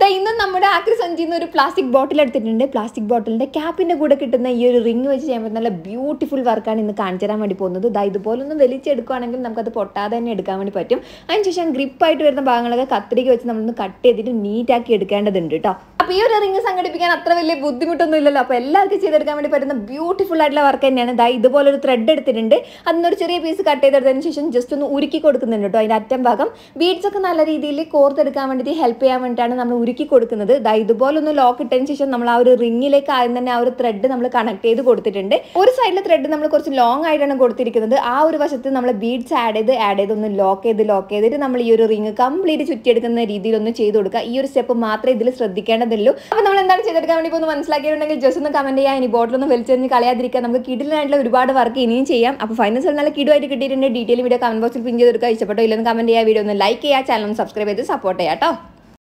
ദാ ഇന്ന് നമ്മുടെ ആക്രി സഞ്ചിന്ന് ഒരു പ്ലാസ്റ്റിക് ബോട്ടിൽ എടുത്തിട്ടുണ്ട് പ്ലാസ്റ്റിക് ബോട്ടിലിന്റെ ക്യാപ്പിന്റെ കൂടെ കിട്ടുന്ന ഈ ഒരു റിങ് വെച്ച് ചെയ്യുമ്പോൾ നല്ല ബ്യൂട്ടിഫുൾ വർക്കാണ് ഇന്ന് കാണിച്ചു തരാൻ വേണ്ടി പോകുന്നത് ദാ ഇതുപോലൊന്നും വലിച്ചെടുക്കുകയാണെങ്കിൽ നമുക്കത് പൊട്ടാതെ തന്നെ എടുക്കാൻ വേണ്ടി പറ്റും അതിനുശേഷം ഗ്രിപ്പായിട്ട് വരുന്ന ഭാഗങ്ങളൊക്കെ കത്രിക വെച്ച് നമ്മളൊന്ന് കട്ട് ചെയ്തിട്ട് നീറ്റാക്കി എടുക്കേണ്ടതുണ്ട് കേട്ടോ അപ്പോൾ ഈ ഒരു റിങ് സംഘടിപ്പിക്കാൻ അത്ര വലിയ ബുദ്ധിമുട്ടൊന്നും ഇല്ലല്ലോ അപ്പോൾ എല്ലാവർക്കും ചെയ്തെടുക്കാൻ വേണ്ടി പറ്റുന്ന ബ്യൂട്ടിഫുൾ ആയിട്ടുള്ള വർക്ക് തന്നെയാണ് ദാ ഇതുപോലെ ഒരു ത്രെഡ് എടുത്തിട്ടുണ്ട് അതിനൊരു ചെറിയ പീസ് കട്ട് ചെയ്തെടുത്തതിന് ശേഷം ജസ്റ്റ് ഒന്ന് ഉരുക്കി കൊടുക്കുന്നുണ്ട് കേട്ടോ അതിൻ്റെ അറ്റം ഭാഗം ബീഡ്സ് ഒക്കെ നല്ല രീതിയിൽ കോർത്തെടുക്കാൻ വേണ്ടിയിട്ട് ഹെൽപ്പ് ചെയ്യാൻ വേണ്ടിയിട്ടാണ് നമ്മൾ ഉരുക്കി കൊടുക്കുന്നത് ദാ ഇതുപോലെ ഒന്ന് ലോക്ക് ഇട്ടതിന് ശേഷം നമ്മൾ ആ ഒരു റിങ്ങിലേക്ക് ആദ്യം തന്നെ ആ ഒരു ത്രെഡ് നമ്മൾ കണക്ട് ചെയ്ത് കൊടുത്തിട്ടുണ്ട് ഒരു സൈഡിലെ ത്രെഡ് നമ്മൾ കുറച്ച് ലോങ് ആയിട്ടാണ് കൊടുത്തിരിക്കുന്നത് ആ ഒരു വശത്ത് നമ്മൾ ബീഡ്സ് ആഡ് ചെയ്ത് ആഡ് ചെയ്ത് ഒന്ന് ലോക്ക് ചെയ്ത് ലോക്ക് ചെയ്തിട്ട് നമ്മൾ ഈ ഒരു റിങ് കംപ്ലീറ്റ് ചുറ്റിയെടുക്കുന്ന രീതിയിൽ ഒന്ന് ചെയ്ത് കൊടുക്കുക ഈ ഒരു സ്റ്റെപ്പ് മാത്രമേ ഇതിൽ ശ്രദ്ധിക്കേണ്ടതുള്ളൂ അപ്പോൾ നമ്മൾ എന്താണ് ചെയ്തെടുക്കാൻ വേണ്ടി ഒന്ന് മനസ്സിലാക്കിയിട്ടുണ്ടെങ്കിൽ ജസ്റ്റ് ഒന്ന് കമന്റ് ചെയ്യാം ഇനി ബോട്ടിലൊന്നും വലിച്ചെറിഞ്ഞ് കളയാതിരിക്കുക നമുക്ക് കിടിലായിട്ടുള്ള ഒരുപാട് വർക്ക് ഇനിയും ചെയ്യാം അപ്പോൾ ഫൈനൽസ് നല്ല കിടുവായിട്ട് കിട്ടിയിട്ടുണ്ട് ഡീറ്റെയിൽ വീഡിയോ കമന്റ് ബോക്സിൽ പിൻ ചെയ്തെടുക്കുക ഇഷ്ടപ്പെട്ടോ ഇല്ലെന്ന് കമന്റ് ചെയ്യുക വീഡിയോ ഒന്ന് ലൈക്ക് ചെയ്യുക ചാനൽ ഒന്ന് സബ്സ്ക്രൈബ് ചെയ്ത് സപ്പോർട്ട് ചെയ്യാം കേട്ടോ